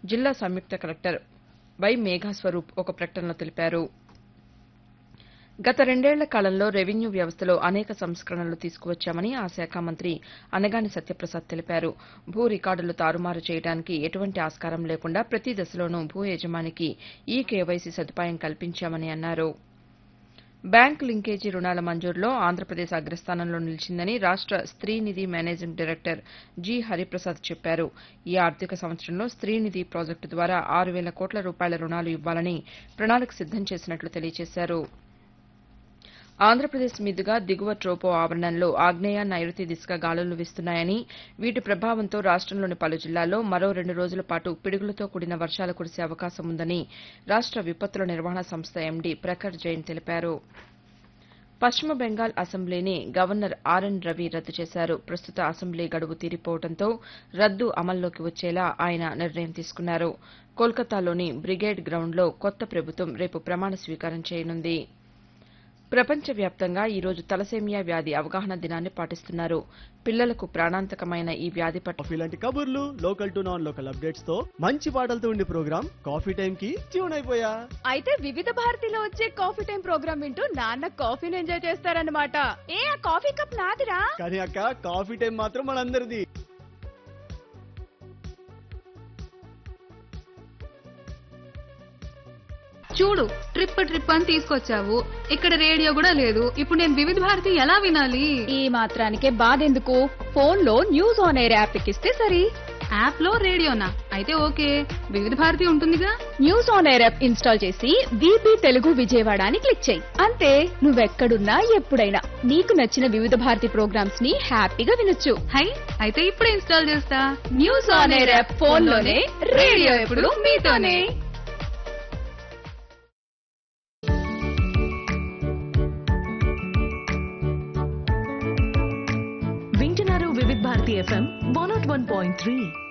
జిల్లా సంయుక్త collector Y మేఘాస్వరూప్ ఒక ప్రకటనలో తెలిపారు గత రెండేళ్ల కాలంలో రెవెన్యూ వ్యవస్థలో అనేక సంస్కరణలు తీసుకువచ్చామని ఆ శాఖ మంత్రి అనగాని సత్యప్రసాద్ తెలిపారు భూ రికార్డులు తారుమారు చేయడానికి ఎటువంటి ఆస్కారం లేకుండా ప్రతి దశలోనూ భూ యజమానికి ఈ కేవైసీ సదుపాయం కల్పించామని అన్నారు బ్యాంక్ లింకేజీ రుణాల మంజూరులో ఆంధ్రప్రదేశ్ అగ్రస్థానంలో నిలిచిందని రాష్ట Streenidhi managing director G Hariprasad చెప్పారు ఈ ఆర్థిక సంవత్సరంలో స్త్రీనిధి ప్రాజెక్టు ద్వారా ఆరు వేల కోట్ల రూపాయల రుణాలు ఇవ్వాలని ప్రణాళిక సిద్దం చేసినట్లు తెలియజేశారు ఆంధ్రప్రదేశ్ మీదుగా దిగువ ట్రోపో ఆవరణంలో ఆగ్నేయ నైరుతి దిశగా గాలులు వీస్తున్నాయని వీటి ప్రభావంతో రాష్టంలోని పలు జిల్లాల్లో మరో రెండు రోజుల పాటు పిడుగులతో కూడిన వర్షాలు కురిసే అవకాశం ఉందని రాష్ట విపత్తుల నిర్వహణ సంస్థ ఎండీ ప్రఖర్ జైన్ తెలిపారు పశ్చిమ బెంగాల్ అసెంబ్లీని గవర్నర్ ఆర్ఎన్ రవి రద్దు చేశారు ప్రస్తుత అసెంబ్లీ గడువు తీరిపోవడంతో రద్దు అమల్లోకి వచ్చేలా ఆయన నిర్ణయం తీసుకున్నారు కోల్కతాలోని బ్రిగేడ్ గ్రౌండ్లో కొత్త ప్రభుత్వం రేపు ప్రమాణ స్వీకారం చేయనుంది ప్రపంచవ్యాప్తంగా ఈరోజు తలసేమియా వ్యాధి అవగాహన దినాన్ని పాటిస్తున్నారు పిల్లలకు ప్రాణాంతకమైన ఈ వ్యాధి పట్ల కాఫీ లాంటి కబుర్లు local to non local updates తో మంచి పాటలతో ఉండే ప్రోగ్రామ్ కాఫీ టైం కి ట్యూన్ అయిపోయా అయితే వివిధ భారతిలో వచ్చే కాఫీ టైం ప్రోగ్రామ్ వింటూ నాన్న కాఫీని ఎంజాయ్ చేస్తారన్నమాట ఏ ఆ కాఫీ కప్ నాదిరా కానీ అక్క కాఫీ టైం మాత్రం మనందరిది చూడు ట్రిప్ ట్రిప్ అని తీసుకొచ్చావు ఇక్కడ రేడియో కూడా లేదు ఇప్పుడు నేను వివిధ భారతి ఎలా వినాలి ఈ మాత్రానికే బాధెందుకు ఫోన్ లో న్యూస్ ఆన్ ఎయిర్ యాప్ ఎక్కిస్తే సరి యాప్ లో రేడియోనా అయితే ఓకే వివిధ భారతి ఉంటుందిగా news on air app install చేసి బీపీ తెలుగు విజయవాడ అని క్లిక్ చేయి అంతే నువ్వెక్కడున్నా ఎప్పుడైనా నీకు నచ్చిన వివిధ భారతి ప్రోగ్రామ్స్ ని హ్యాపీగా వినొచ్చు హై అయితే ఇప్పుడే ఇన్స్టాల్ చేస్తా news on air app phone లోనే రేడియో ఎప్పుడు మీతోనే వింటున్నారు Vividh Bharati FM one nought one point three